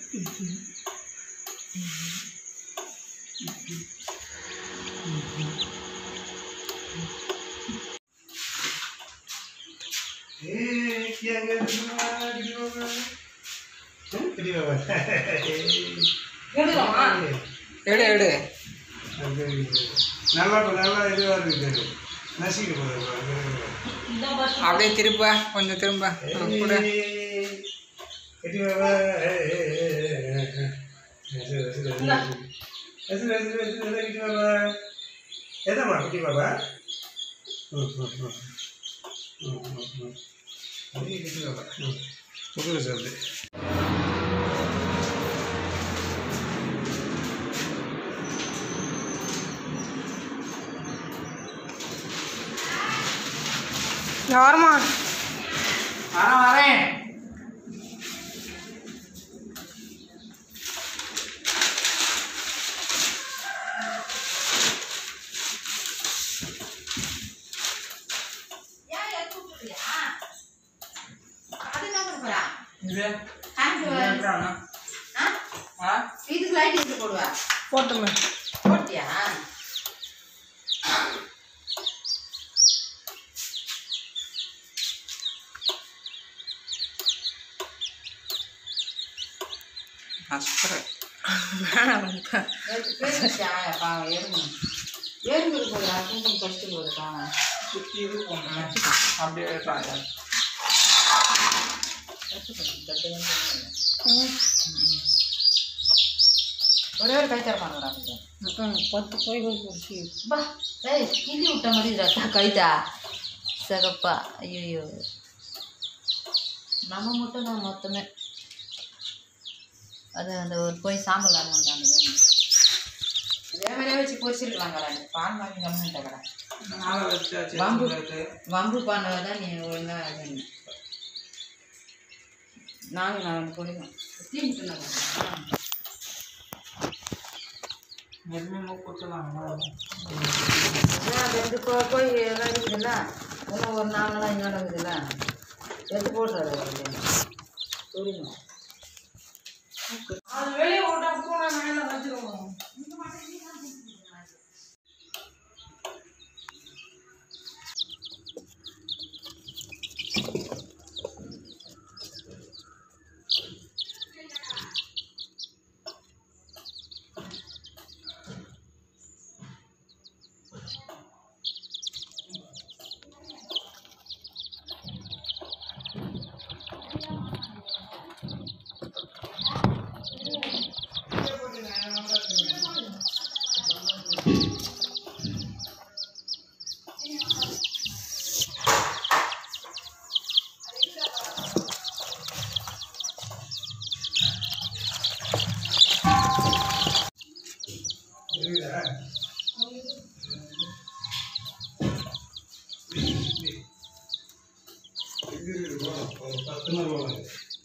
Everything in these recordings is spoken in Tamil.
Eh, kia nggak bisa, gitu apa? Hmm, gitu apa? எடுக்கலாமா எடு எடு அது நல்லா நல்லா இதுவாக இருக்குது நசிக்க போகுது இந்த பஸ் அப்படியே திரும்ப கொஞ்சம் திரும்ப ஆ, கூட கட்டி பாபா கட்டி பாபா எதாம்மா குட்டி பாபா ம் ம் ம் ம் ம் ம் அப்படியே கட்டி பாபா ம் புது சொல்லுது யாருமா வரேன் வரேன் இது எப்படிண்ணா? ஆ இதுக்கு லைட் எடுத்து போடுவா போட்டுமே போட்டியா அஸ்பரை நேத்து பேசிச்சா பாவம் எறும்பு எறும்பு போடுறா குங்குமம் கஷ்டம் போடுறா சுற்றி இது போடணும் அப்படியே ட்ராய் ஒரே ஒரு கை தர மாட்டேங்கிறா பத்து கோயில் போச்சு பா ஏய் கிள்ளி விட்ட மாதிரி ரத்தா கைதா சிகப்பா ஐயோ நம்ம மட்டும் தான் மொத்தமே அது அந்த ஒரு போய் சாம்பல் அந்த மாதிரி இதே மாதிரியே வச்சு பொரிச்சிருக்கலாம் கடை பால் வாங்கி கம்மிட்ட கடை நாளை வச்சாச்சு வம்பு. இருக்கு வம்பு பண்ணவை தான் நீ ஒழுங்காக இது நாங்கள் நான் குடிக்கும் தீட்டு எதுவுமே மூக்குத்தலாம் ரெண்டு கோ கோழி எல்லாம் இருக்குதுல்ல இன்னும் ஒரு நாலு நாள் அஞ்சு நாள் இருக்குதுல்ல எடுத்து போட்டுறாரு புரியுமா அது வெளியே விட்டா பூனை மேலே வச்சுக்கணும் இருக்குதா இது இருக்குது போதும். ஒரு பத்து நாள் போகும்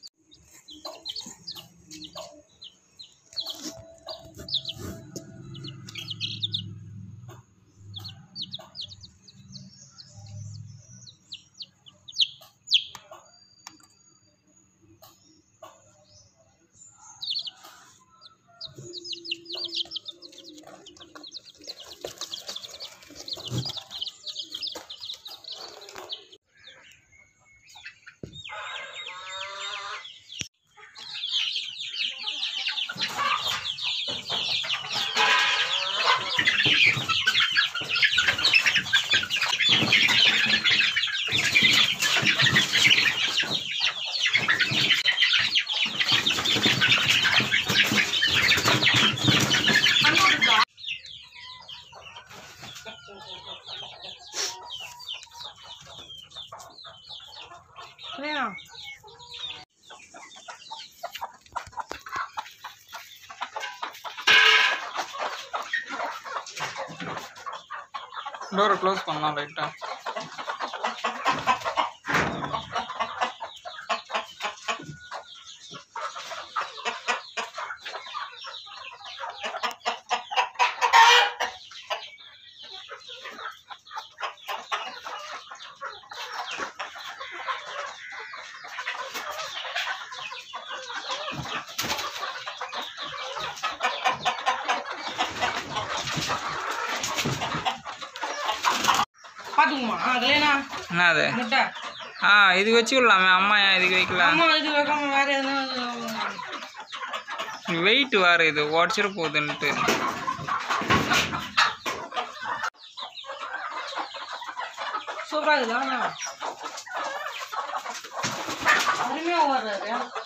வேணாம் டோரை க்ளோஸ் பண்ணலாம் லைட்டாக பார்த்துக்குமா ஆ கல்யாணா என்ன அது முட்டை ஆ இது வச்சு விடலாமே அம்மா ஏன் இதுக்கு வைக்கல அம்மா இது வைக்காம வேற எதுனா வெயிட் வேறு இது உடச்சிட போகுதுன்ட்டு சூப்பராக இருக்குதா அருமையாக வர்றாரு